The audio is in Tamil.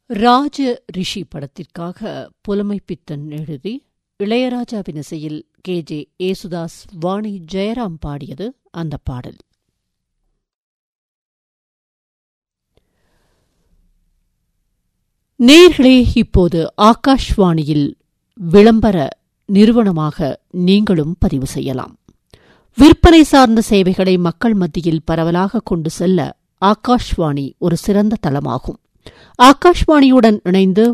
ராஜ ரிஷி படத்திற்காக புலமைப்பித்தன் எழுதி இளையராஜாவின் இசையில் கே ஜே ஏசுதாஸ் வாணி ஜெயராம் பாடியது அந்த பாடல் நேர்களே இப்போது ஆகாஷ்வாணியில் விளம்பர நிறுவனமாக நீங்களும் பதிவு செய்யலாம் விற்பனை சார்ந்த சேவைகளை மக்கள் மத்தியில் பரவலாக கொண்டு செல்ல ஆகாஷ்வாணி ஒரு சிறந்த தளமாகும் ஆகாஷ்வாணியுடன் இணைந்து